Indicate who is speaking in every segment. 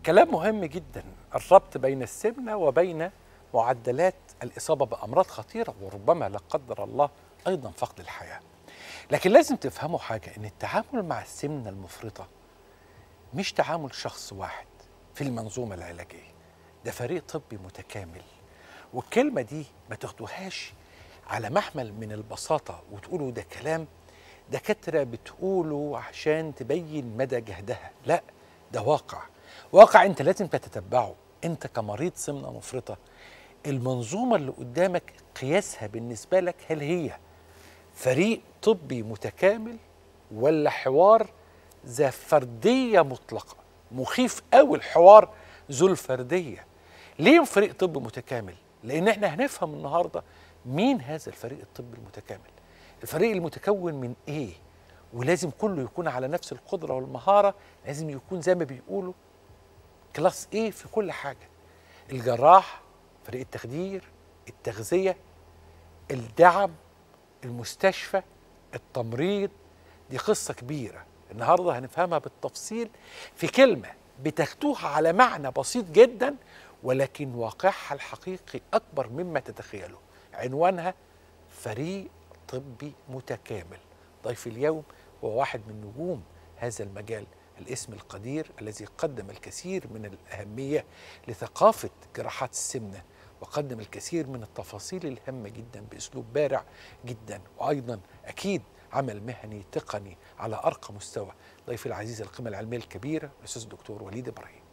Speaker 1: كلام مهم جدا الربط بين السمنة وبين معدلات الإصابة بأمراض خطيرة وربما لا قدر الله أيضا فقد الحياة لكن لازم تفهموا حاجة إن التعامل مع السمنة المفرطة مش تعامل شخص واحد في المنظومة العلاجية ده فريق طبي متكامل والكلمة دي ما تاخدوهاش على محمل من البساطة وتقولوا ده كلام دكاترة بتقوله عشان تبين مدى جهدها لا ده واقع واقع انت لازم تتتبعه انت كمريض سمنة مفرطة المنظومة اللي قدامك قياسها بالنسبة لك هل هي فريق طبي متكامل ولا حوار ذا فردية مطلقة مخيف قوي الحوار ذو الفردية ليه فريق طبي متكامل لان احنا هنفهم النهارده مين هذا الفريق الطبي المتكامل الفريق المتكون من ايه ولازم كله يكون على نفس القدره والمهاره لازم يكون زي ما بيقولوا كلاس ايه في كل حاجه الجراح فريق التخدير التغذيه الدعم المستشفى التمريض دي قصه كبيره النهارده هنفهمها بالتفصيل في كلمه بتاخدوها على معنى بسيط جدا ولكن واقعها الحقيقي اكبر مما تتخيلوا عنوانها فريق طبي متكامل ضيف اليوم هو واحد من نجوم هذا المجال الاسم القدير الذي قدم الكثير من الأهمية لثقافة جراحات السمنة وقدم الكثير من التفاصيل الهامة جدا بأسلوب بارع جدا وأيضا أكيد عمل مهني تقني على أرقى مستوى ضيفي العزيز القيمة العلمية الكبيرة الأستاذ الدكتور وليد إبراهيم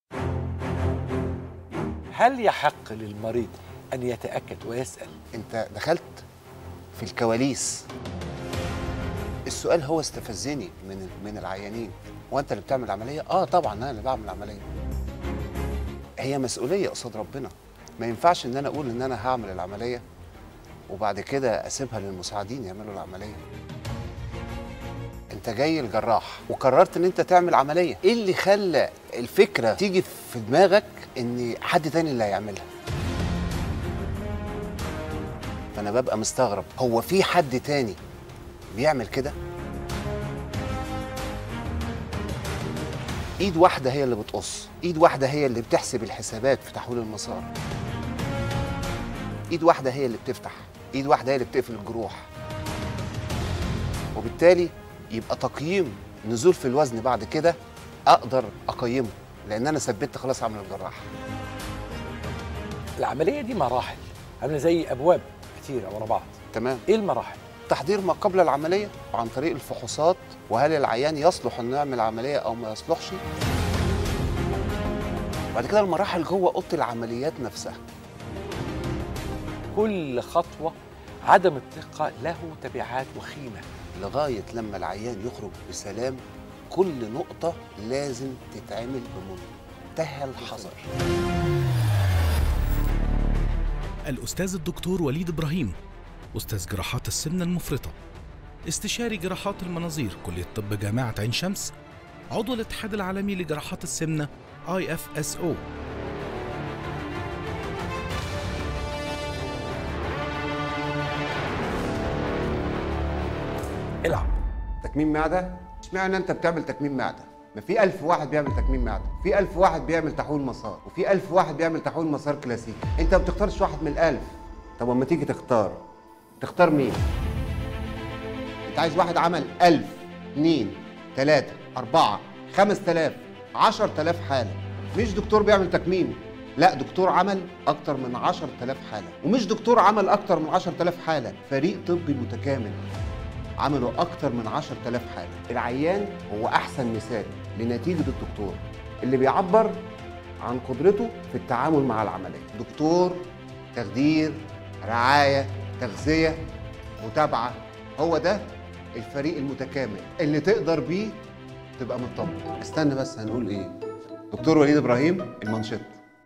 Speaker 1: هل يحق للمريض أن يتأكد ويسأل
Speaker 2: انت دخلت في الكواليس السؤال هو استفزني من من العيانين هو انت اللي بتعمل عمليه اه طبعا انا اللي بعمل عمليه هي مسؤوليه قصاد ربنا ما ينفعش ان انا اقول ان انا هعمل العمليه وبعد كده اسيبها للمساعدين يعملوا العمليه انت جاي الجراح وقررت ان انت تعمل عمليه ايه اللي خلى الفكره تيجي في دماغك ان حد تاني اللي هيعملها فانا ببقى مستغرب هو في حد تاني بيعمل كده ايد واحده هي اللي بتقص ايد واحده هي اللي بتحسب الحسابات في تحويل المسار ايد واحده هي اللي بتفتح ايد واحده هي اللي بتقفل الجروح وبالتالي يبقى تقييم نزول في الوزن بعد كده اقدر اقيمه لان انا ثبت خلاص عمل الجراح
Speaker 1: العملية دي مراحل عاملة زي أبواب كتيرة ورا بعض
Speaker 2: تمام
Speaker 1: إيه المراحل؟
Speaker 2: تحضير ما قبل العمليه عن طريق الفحوصات وهل العيان يصلح انه يعمل عمليه او ما يصلحش بعد كده المراحل جوه اوضه العمليات نفسها
Speaker 1: كل خطوة عدم الثقة له تبعات وخيمة
Speaker 2: لغايه لما العيان يخرج بسلام كل نقطه لازم تتعمل بمنتهى الحذر
Speaker 3: الأستاذ الدكتور وليد إبراهيم أستاذ جراحات السمنة المفرطة استشاري جراحات المناظير كلية طب جامعة عين شمس عضو الاتحاد العالمي لجراحات السمنة IFSO
Speaker 1: العب
Speaker 4: تكميم معده اشمعنى انت بتعمل تكميم معده ما في ألف واحد بيعمل تكميم معده في ألف واحد بيعمل تحويل مسار وفي ألف واحد بيعمل تحويل مسار كلاسيكي انت ما بتختارش واحد من الألف طب اما تيجي تختار تختار مين انت عايز واحد عمل ألف اتنين تلاتة أربعة خمس تلاف عشر تلاف حالة مش دكتور بيعمل تكميم لا دكتور عمل أكتر من عشر تلاف حالة ومش دكتور عمل أكتر من عشر تلاف حالة فريق طبي متكامل عملوا أكتر من 10000 حالة العيان هو أحسن مثال لنتيجة الدكتور اللي بيعبر عن قدرته في التعامل مع العملية دكتور تخدير رعاية تغذية متابعة هو ده الفريق المتكامل اللي تقدر بيه تبقى مطمن استنى بس هنقول ايه دكتور وليد ابراهيم المانشيت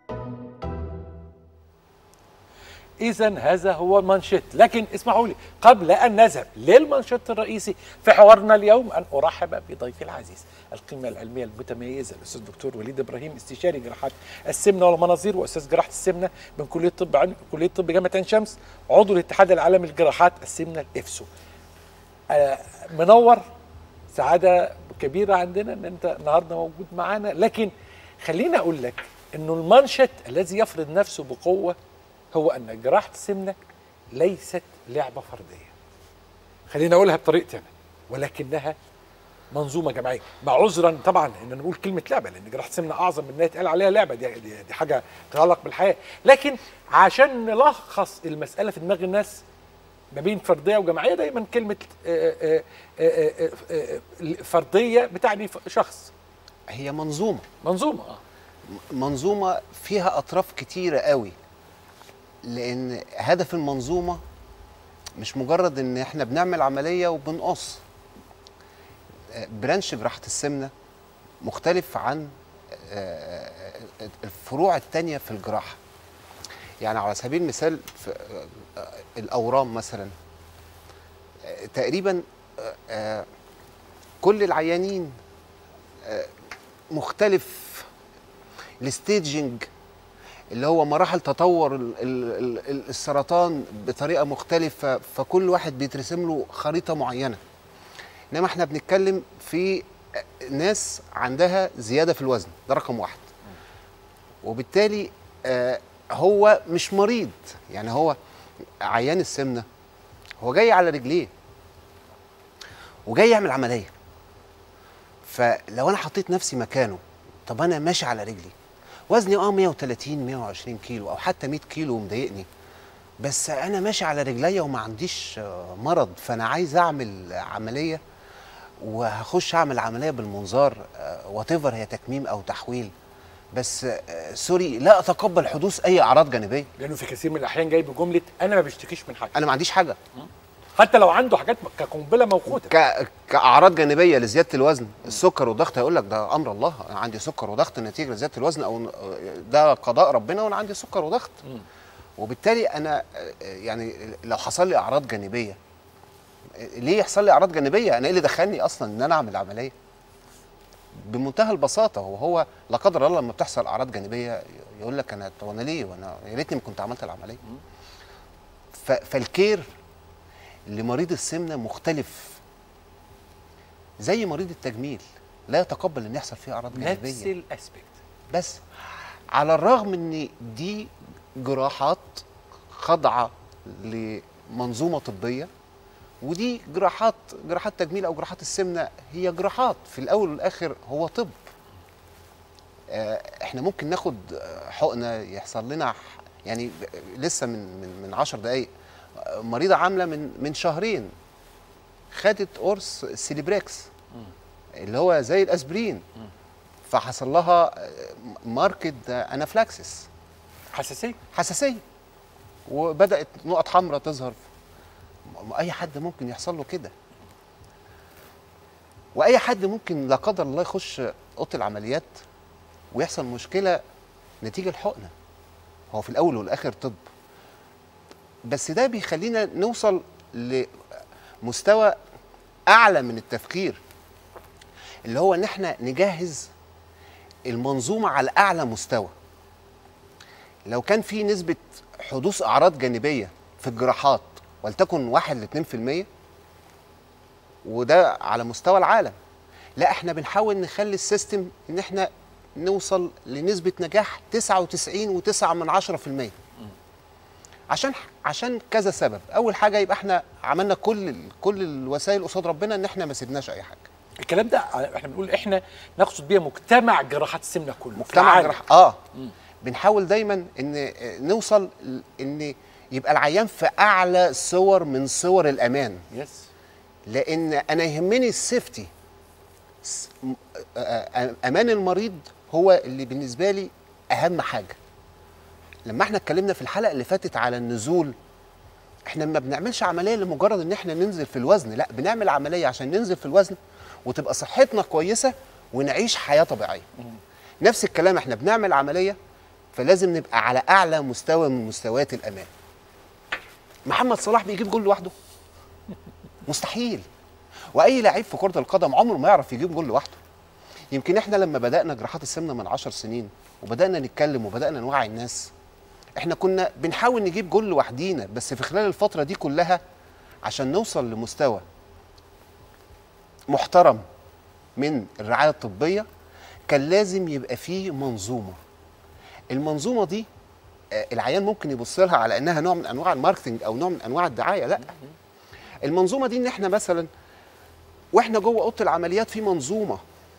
Speaker 1: إذا هذا هو المانشيت لكن اسمحوا لي قبل أن نذهب للمانشيت الرئيسي في حوارنا اليوم أن أرحب بضيفي العزيز القيمة العلمية المتميزة الأستاذ الدكتور وليد إبراهيم استشاري جراحات السمنة والمناظير وأستاذ جراحة السمنة من كلية طب عن... كلية طب جامعة عين شمس عضو الاتحاد العالمي لجراحات السمنة الإفسو آه منور سعادة كبيرة عندنا أن أنت النهاردة موجود معانا لكن خليني اقول لك انه المنشط الذي يفرض نفسه بقوه هو ان جراحه السمنه ليست لعبه فرديه خليني اقولها بطريقتي انا ولكنها منظومه جماعيه مع عذرا طبعا ان نقول كلمه لعبه لان جراحه السمنه اعظم من انها يتقال عليها لعبه دي, دي, دي حاجه تتعلق بالحياه لكن عشان نلخص المساله في دماغ الناس ما بين فرديه وجماعيه دايما كلمه آه، آه، آه، آه، آه، آه، فرديه بتعني ف- شخص
Speaker 2: هي منظومه
Speaker 1: منظومه اه
Speaker 2: منظومه فيها اطراف كتيره قوي لان هدف المنظومه مش مجرد ان احنا بنعمل عمليه وبنقص آه، برانش جراحه السمنه مختلف عن آه، آه، الفروع التانية في الجراحه يعني على سبيل المثال في آه، آه، الاورام مثلا آه، تقريبا آه، آه، كل العيانين آه، مختلف الستيجنج اللي هو مراحل تطور ال- ال- ال- السرطان بطريقه مختلفه فكل واحد بيترسم له خريطه معينه انما احنا بنتكلم في ناس عندها زياده في الوزن ده رقم واحد وبالتالي آه، هو مش مريض يعني هو عيان السمنه هو جاي على رجليه وجاي يعمل عمليه فلو انا حطيت نفسي مكانه طب انا ماشي على رجلي وزني اه 130 120 كيلو او حتى 100 كيلو ومضايقني بس انا ماشي على رجليا وما عنديش آه، مرض فانا عايز اعمل عمليه وهخش اعمل عمليه بالمنظار وات هي تكميم او تحويل بس آه، سوري لا اتقبل حدوث اي اعراض جانبيه
Speaker 1: لانه في كثير من الاحيان جاي بجمله انا ما بشتكيش من حاجه
Speaker 2: انا ما عنديش حاجه
Speaker 1: حتى لو عنده حاجات كقنبله موقوته
Speaker 2: ك... كاعراض جانبيه لزياده الوزن السكر والضغط هيقول لك ده امر الله انا عندي سكر وضغط نتيجه لزياده الوزن او ده قضاء ربنا وانا عندي سكر وضغط
Speaker 1: مم.
Speaker 2: وبالتالي انا يعني لو حصل لي اعراض جانبيه ليه يحصل لي اعراض جانبيه انا ايه اللي دخلني اصلا ان انا اعمل عمليه بمنتهى البساطه وهو لا قدر الله لما بتحصل اعراض جانبيه يقول لك انا طب انا ليه وانا يا ريتني ما كنت عملت العمليه ف... فالكير لمريض السمنه مختلف زي مريض التجميل لا يتقبل ان يحصل فيه اعراض جانبيه
Speaker 1: نفس الاسبكت
Speaker 2: بس على الرغم ان دي جراحات خاضعه لمنظومه طبيه ودي جراحات جراحات تجميل او جراحات السمنه هي جراحات في الاول والاخر هو طب آه، احنا ممكن ناخد آه، حقنه يحصل لنا ح- يعني ب- لسه من من من 10 دقائق آه، مريضه عامله من من شهرين خدت قرص سيليبريكس اللي هو زي الاسبرين فحصل لها آه، ماركت انافلاكسس
Speaker 1: حساسيه
Speaker 2: حساسيه وبدات نقط حمراء تظهر م- اي حد ممكن يحصل له كده واي حد ممكن لا قدر الله يخش اوضه العمليات ويحصل مشكله نتيجه الحقنه هو في الاول والاخر طب بس ده بيخلينا نوصل لمستوى اعلى من التفكير اللي هو ان احنا نجهز المنظومه على اعلى مستوى لو كان في نسبة حدوث أعراض جانبية في الجراحات ولتكن 1 ل 2% وده على مستوى العالم لا احنا بنحاول نخلي السيستم ان احنا نوصل لنسبة نجاح 99 و9 من 10% عشان عشان كذا سبب اول حاجه يبقى احنا عملنا كل ال- كل الوسائل قصاد ربنا ان احنا ما سيبناش اي حاجه
Speaker 1: الكلام ده احنا بنقول احنا نقصد بيها مجتمع جراحات السمنه كله في
Speaker 2: مجتمع
Speaker 1: العالم.
Speaker 2: جراح اه بنحاول دايما ان نوصل ل- ان يبقى العيان في اعلى صور من صور الامان
Speaker 1: يس
Speaker 2: لان انا يهمني السيفتي س- م- آ- آ- امان المريض هو اللي بالنسبه لي اهم حاجه لما احنا اتكلمنا في الحلقه اللي فاتت على النزول احنا ما بنعملش عمليه لمجرد ان احنا ننزل في الوزن لا بنعمل عمليه عشان ننزل في الوزن وتبقى صحتنا كويسه ونعيش حياه طبيعيه نفس الكلام احنا بنعمل عمليه فلازم نبقى على اعلى مستوى من مستويات الامان محمد صلاح بيجيب جول لوحده مستحيل واي لعيب في كره القدم عمره ما يعرف يجيب جول لوحده يمكن احنا لما بدانا جراحات السمنه من عشر سنين وبدانا نتكلم وبدانا نوعي الناس احنا كنا بنحاول نجيب جول لوحدينا بس في خلال الفتره دي كلها عشان نوصل لمستوى محترم من الرعايه الطبيه كان لازم يبقى فيه منظومه المنظومه دي آه، العيان ممكن يبص لها على انها نوع من انواع الماركتنج او نوع من انواع الدعايه لا المنظومه دي ان احنا مثلا واحنا جوه اوضه العمليات في منظومه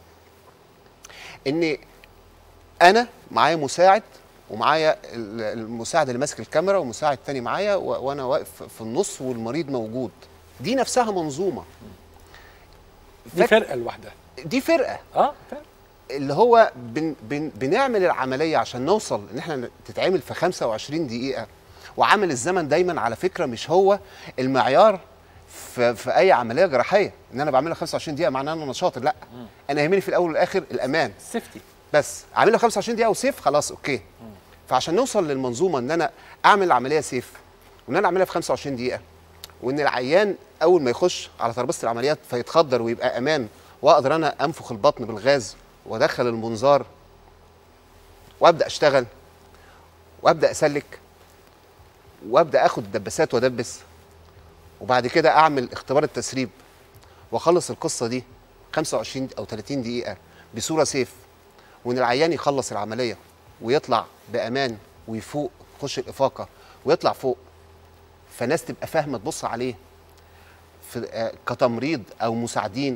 Speaker 2: ان انا معايا مساعد ومعايا ال- المساعد اللي ماسك الكاميرا ومساعد تاني معايا و- وانا واقف في النص والمريض موجود دي نفسها منظومه
Speaker 1: دي
Speaker 2: فك-
Speaker 1: فرقه لوحدها
Speaker 2: دي فرقه
Speaker 1: اه فرقه
Speaker 2: اللي هو بن بن بنعمل العمليه عشان نوصل ان احنا تتعمل في 25 دقيقه وعامل الزمن دايما على فكره مش هو المعيار في, في اي عمليه جراحيه ان انا بعملها 25 دقيقه معناه ان انا شاطر لا انا يهمني في الاول والاخر الامان
Speaker 1: سيفتي
Speaker 2: بس عاملها 25 دقيقه وسيف خلاص اوكي فعشان نوصل للمنظومه ان انا اعمل العمليه سيف وان انا اعملها في 25 دقيقه وان العيان اول ما يخش على ترابيزه العمليات فيتخدر ويبقى امان واقدر انا انفخ البطن بالغاز وادخل المنظار وابدا اشتغل وابدا اسلك وابدا اخد الدباسات وادبس وبعد كده اعمل اختبار التسريب واخلص القصه دي 25 او 30 دقيقه بصوره سيف وان العيان يخلص العمليه ويطلع بامان ويفوق يخش الافاقه ويطلع فوق فناس تبقى فاهمه تبص عليه في آه، كتمريض او مساعدين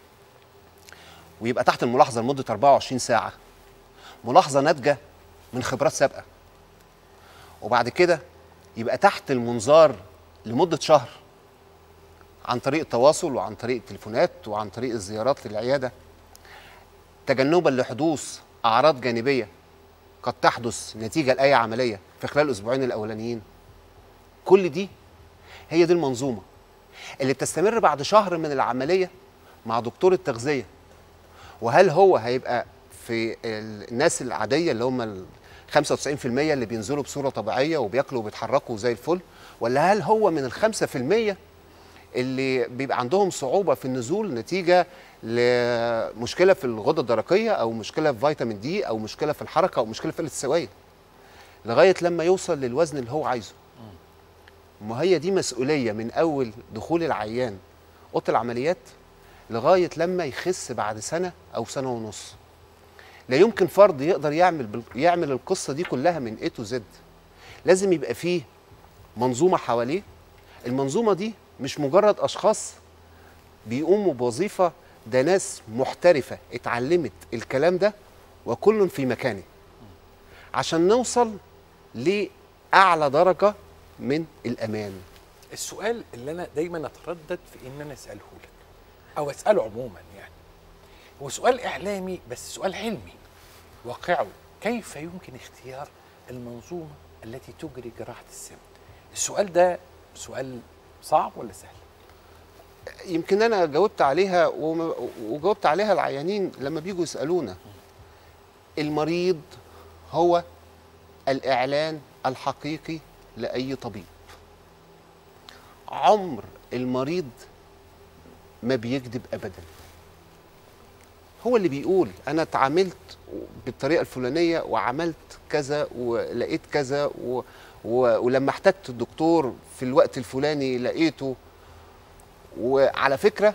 Speaker 2: ويبقى تحت الملاحظه لمده 24 ساعه ملاحظه ناتجه من خبرات سابقه وبعد كده يبقى تحت المنظار لمده شهر عن طريق التواصل وعن طريق التليفونات وعن طريق الزيارات للعياده تجنبا لحدوث اعراض جانبيه قد تحدث نتيجه لاي عمليه في خلال الاسبوعين الاولانيين كل دي هي دي المنظومه اللي بتستمر بعد شهر من العمليه مع دكتور التغذيه وهل هو هيبقى في ال- الناس العاديه اللي هم ال 95% اللي بينزلوا بصوره طبيعيه وبياكلوا وبيتحركوا زي الفل ولا هل هو من ال 5% اللي بيبقى عندهم صعوبه في النزول نتيجه لمشكله في الغده الدرقيه او مشكله في فيتامين دي او مشكله في الحركه او مشكله في قله السوائل لغايه لما يوصل للوزن اللي هو عايزه ما هي دي مسؤوليه من اول دخول العيان اوضه العمليات لغايه لما يخس بعد سنه او سنه ونص لا يمكن فرد يقدر يعمل بال- يعمل القصه دي كلها من A تو Z لازم يبقى فيه منظومه حواليه المنظومه دي مش مجرد اشخاص بيقوموا بوظيفه ده ناس محترفه اتعلمت الكلام ده وكل في مكانه عشان نوصل لاعلى درجه من الامان
Speaker 1: السؤال اللي انا دايما اتردد في ان انا اساله لك او اساله عموما يعني هو سؤال اعلامي بس سؤال علمي واقعي كيف يمكن اختيار المنظومه التي تجري جراحه السمن السؤال ده سؤال صعب ولا سهل
Speaker 2: يمكن انا جاوبت عليها وم- وجاوبت عليها العيانين لما بيجوا يسالونا المريض هو الاعلان الحقيقي لاي طبيب عمر المريض ما بيكذب ابدا هو اللي بيقول انا اتعاملت بالطريقه الفلانيه وعملت كذا ولقيت كذا و... و... ولما احتجت الدكتور في الوقت الفلاني لقيته وعلى فكره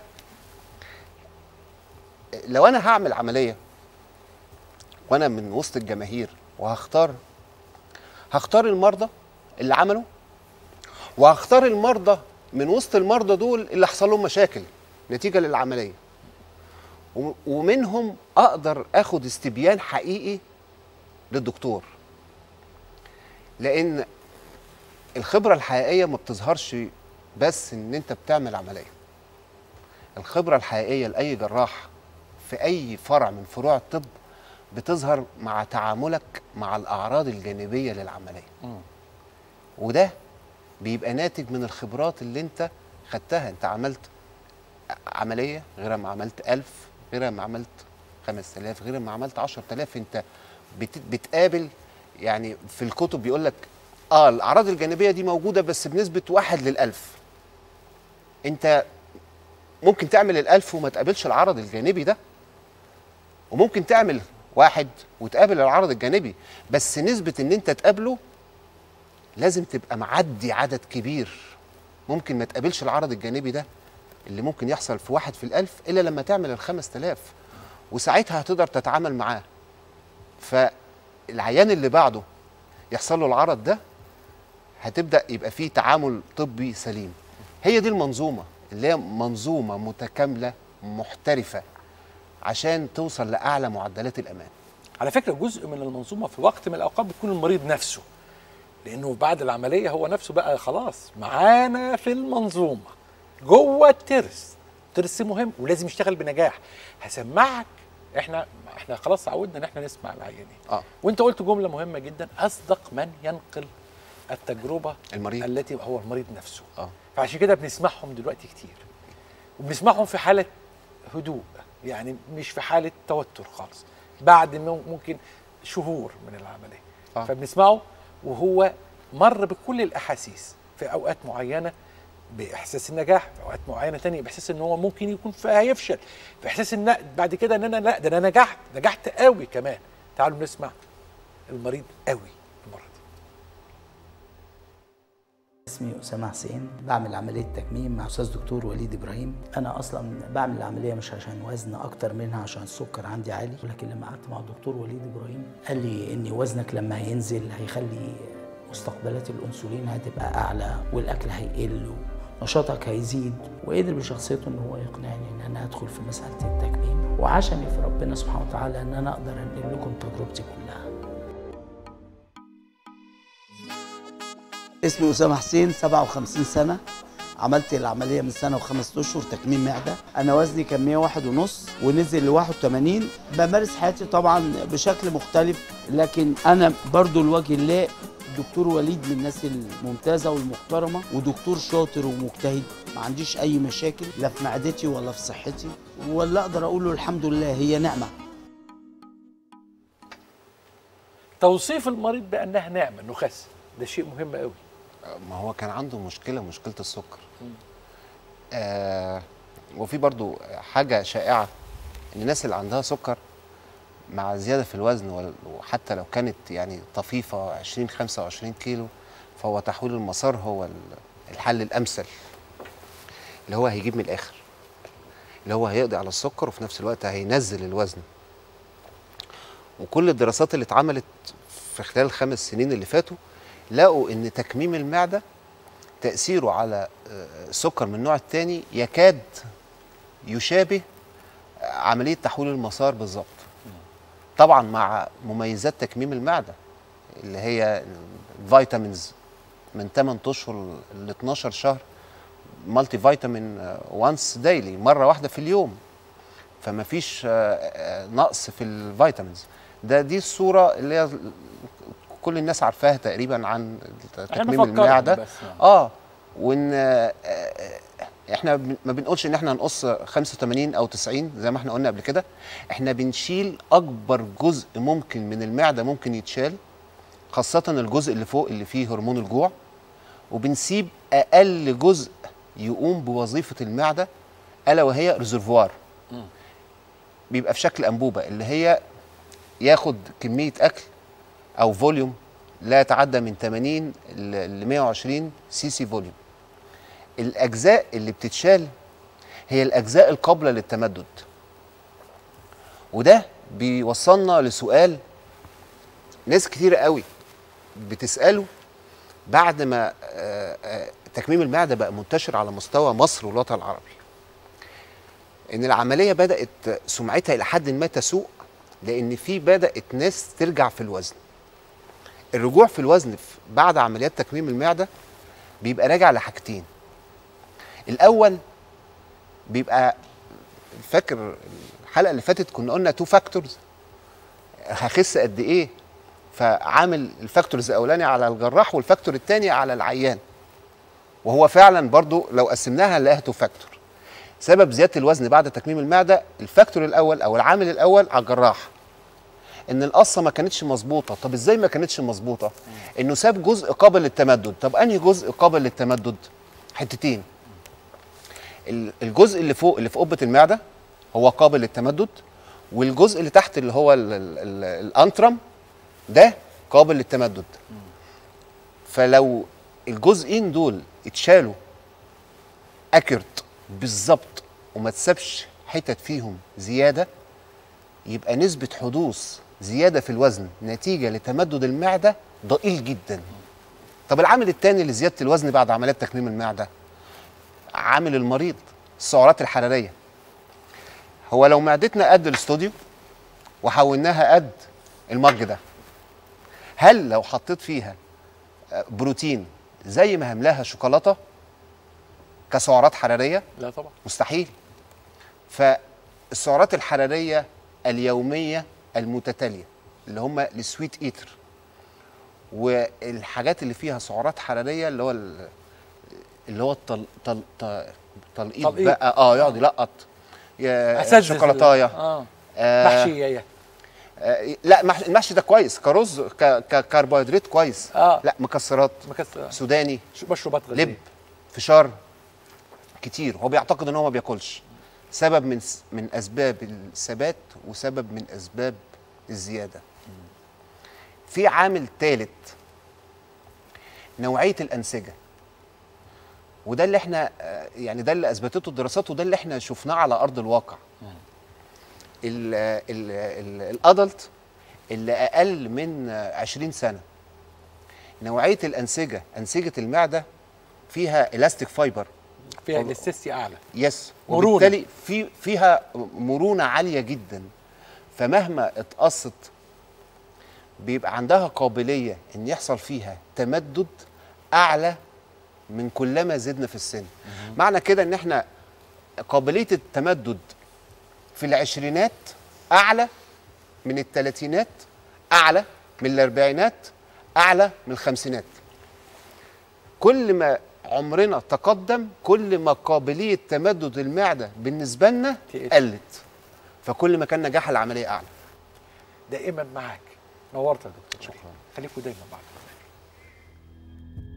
Speaker 2: لو انا هعمل عمليه وانا من وسط الجماهير وهختار هختار المرضى اللي عملوا وهختار المرضى من وسط المرضى دول اللي حصل لهم مشاكل نتيجه للعمليه و- ومنهم اقدر اخد استبيان حقيقي للدكتور لان الخبره الحقيقيه ما بتظهرش بس ان انت بتعمل عمليه الخبره الحقيقيه لاي جراح في اي فرع من فروع الطب بتظهر مع تعاملك مع الاعراض الجانبيه للعمليه وده بيبقى ناتج من الخبرات اللي انت خدتها انت عملت عمليه غير ما عملت ألف غير ما عملت 5000 غير ما عملت 10000 انت بت- بتقابل يعني في الكتب بيقول لك اه الاعراض الجانبيه دي موجوده بس بنسبه واحد للألف انت ممكن تعمل الألف وما تقابلش العرض الجانبي ده وممكن تعمل واحد وتقابل العرض الجانبي بس نسبة ان انت تقابله لازم تبقى معدي عدد كبير ممكن ما تقابلش العرض الجانبي ده اللي ممكن يحصل في واحد في الألف إلا لما تعمل الخمس تلاف وساعتها هتقدر تتعامل معاه فالعيان اللي بعده يحصل له العرض ده هتبدا يبقى فيه تعامل طبي سليم هي دي المنظومه اللي هي منظومه متكامله محترفه عشان توصل لاعلى معدلات الامان
Speaker 1: على فكره جزء من المنظومه في وقت من الاوقات بيكون المريض نفسه لانه بعد العمليه هو نفسه بقى خلاص معانا في المنظومه جوه الترس الترس مهم ولازم يشتغل بنجاح هسمعك احنا احنا خلاص عودنا ان احنا نسمع العيانين
Speaker 2: اه
Speaker 1: وانت قلت جمله مهمه جدا اصدق من ينقل التجربه
Speaker 2: المريض
Speaker 1: التي هو المريض نفسه
Speaker 2: اه
Speaker 1: فعشان كده بنسمعهم دلوقتي كتير وبنسمعهم في حاله هدوء يعني مش في حاله توتر خالص بعد مم- ممكن شهور من العمليه
Speaker 2: آه.
Speaker 1: فبنسمعه وهو مر بكل الاحاسيس في اوقات معينه باحساس النجاح في اوقات معينه تانية باحساس ان هو ممكن يكون فيها هيفشل في احساس ان بعد كده ان انا لا ده انا نجحت نجحت قوي كمان تعالوا نسمع المريض قوي المره دي
Speaker 5: اسمي أسامة حسين بعمل عملية تكميم مع أستاذ دكتور وليد إبراهيم أنا أصلا بعمل العملية مش عشان وزن أكتر منها عشان السكر عندي عالي ولكن لما قعدت مع الدكتور وليد إبراهيم قال لي إن وزنك لما هينزل هيخلي مستقبلات الأنسولين هتبقى أعلى والأكل هيقل ونشاطك هيزيد وقدر بشخصيته إن هو يقنعني إن أنا أدخل في مسألة التكميم وعشمي في ربنا سبحانه وتعالى إن أنا أقدر أنقل لكم تجربتي كلها اسمي أسامة حسين 57 سنة عملت العملية من سنة وخمس أشهر تكميم معدة أنا وزني كان 101 ونص ونزل ل 81 بمارس حياتي طبعا بشكل مختلف لكن أنا برضو لوجه الله دكتور وليد من الناس الممتازة والمحترمة ودكتور شاطر ومجتهد ما عنديش أي مشاكل لا في معدتي ولا في صحتي ولا أقدر أقول له الحمد لله هي نعمة
Speaker 1: توصيف المريض بانها نعمه انه خس ده شيء مهم قوي
Speaker 2: ما هو كان عنده مشكله مشكله السكر آه وفي برضو حاجه شائعه ان الناس اللي عندها سكر مع زياده في الوزن وال- وحتى لو كانت يعني طفيفه 20 25 كيلو فهو تحويل المسار هو ال- الحل الامثل اللي هو هيجيب من الاخر اللي هو هيقضي على السكر وفي نفس الوقت هينزل الوزن وكل الدراسات اللي اتعملت في خلال الخمس سنين اللي فاتوا لقوا ان تكميم المعده تاثيره على آه، السكر من النوع الثاني يكاد يشابه عمليه تحويل المسار بالظبط طبعا مع مميزات تكميم المعده اللي هي الفيتامينز من 8 اشهر ل 12 شهر مالتي فيتامين وانس دايلي مره واحده في اليوم فما فيش آه، آه، نقص في الفيتامينز ده دي الصوره اللي هي كل الناس عارفاها تقريبا عن تكميم
Speaker 1: بفكرهم
Speaker 2: المعده
Speaker 1: بس يعني.
Speaker 2: اه وان آه، آه، احنا بن- ما بنقولش ان احنا هنقص 85 او 90 زي ما احنا قلنا قبل كده احنا بنشيل اكبر جزء ممكن من المعده ممكن يتشال خاصه الجزء اللي فوق اللي فيه هرمون الجوع وبنسيب اقل جزء يقوم بوظيفه المعده الا وهي ريزرفوار بيبقى في شكل انبوبه اللي هي ياخد كميه اكل او فوليوم لا يتعدى من 80 ل 120 سي سي فوليوم الاجزاء اللي بتتشال هي الاجزاء القابله للتمدد وده بيوصلنا لسؤال ناس كتيره قوي بتساله بعد ما آه، آه، تكميم المعده بقى منتشر على مستوى مصر والوطن العربي ان العمليه بدات سمعتها الى حد ما تسوء لان في بدات ناس ترجع في الوزن الرجوع في الوزن في- بعد عمليات تكميم المعده بيبقى راجع لحاجتين الاول بيبقى فاكر الحلقه اللي فاتت كنا قلنا تو فاكتورز هخس قد ايه فعامل الفاكتورز الاولاني على الجراح والفاكتور الثاني على العيان وهو فعلا برضو لو قسمناها نلاقيها تو فاكتور سبب زياده الوزن بعد تكميم المعده الفاكتور الاول او العامل الاول على الجراح ان القصه ما كانتش مظبوطه طب ازاي ما كانتش مظبوطه انه ساب جزء قابل للتمدد طب انهي جزء قابل للتمدد حتتين ال- الجزء اللي فوق اللي في قبه المعده هو قابل للتمدد والجزء اللي تحت اللي هو ال- ال- ال- الانترم ده قابل للتمدد فلو الجزئين دول اتشالوا اكرت بالظبط وما تسابش حتت فيهم زياده يبقى نسبه حدوث زياده في الوزن نتيجه لتمدد المعده ضئيل جدا طب العامل الثاني لزياده الوزن بعد عمليات تكميم المعده عامل المريض السعرات الحراريه هو لو معدتنا قد الاستوديو وحولناها قد المج ده هل لو حطيت فيها آه، بروتين زي ما هملاها شوكولاته كسعرات حراريه
Speaker 1: لا طبعا
Speaker 2: مستحيل فالسعرات الحراريه اليوميه المتتاليه اللي هم السويت ايتر والحاجات اللي فيها سعرات حراريه اللي هو ال- اللي هو الطل طل طل تلقيط
Speaker 1: تلقيط.
Speaker 2: بقى اه يقعد يلقط يا
Speaker 1: أساتذة
Speaker 2: شوكولاتايه
Speaker 1: اه
Speaker 2: آه،
Speaker 1: محشي
Speaker 2: آه لا مح- المحشي ده كويس كرز ك- ككربوهيدرات كويس
Speaker 1: آه.
Speaker 2: لا مكسرات
Speaker 1: مكسر
Speaker 2: سوداني
Speaker 1: مشروبات غازيه
Speaker 2: لب فشار كتير هو بيعتقد ان هو ما بياكلش سبب من س- من اسباب الثبات وسبب من اسباب الزياده في عامل ثالث نوعيه الانسجه وده اللي احنا آه، يعني ده اللي اثبتته الدراسات وده اللي احنا شفناه على ارض الواقع ال- ال- ال- الادلت اللي اقل من آه، 20 سنه نوعيه الانسجه انسجه المعده فيها الاستيك فايبر
Speaker 1: فيها
Speaker 2: طب-
Speaker 1: الاستسي اعلى
Speaker 2: يس
Speaker 1: مرونة.
Speaker 2: وبالتالي في فيها مرونه عاليه جدا فمهما اتقصت بيبقى عندها قابليه ان يحصل فيها تمدد اعلى من كلما زدنا في السن معنى كده ان احنا قابليه التمدد في العشرينات اعلى من الثلاثينات اعلى من الاربعينات اعلى من الخمسينات كل ما عمرنا تقدم كل ما قابليه تمدد المعده بالنسبه لنا
Speaker 1: تقل.
Speaker 2: قلت فكل ما كان نجاح العمليه اعلى
Speaker 1: دائما معاك نورت يا دكتور شكرا خليكم دايما معاك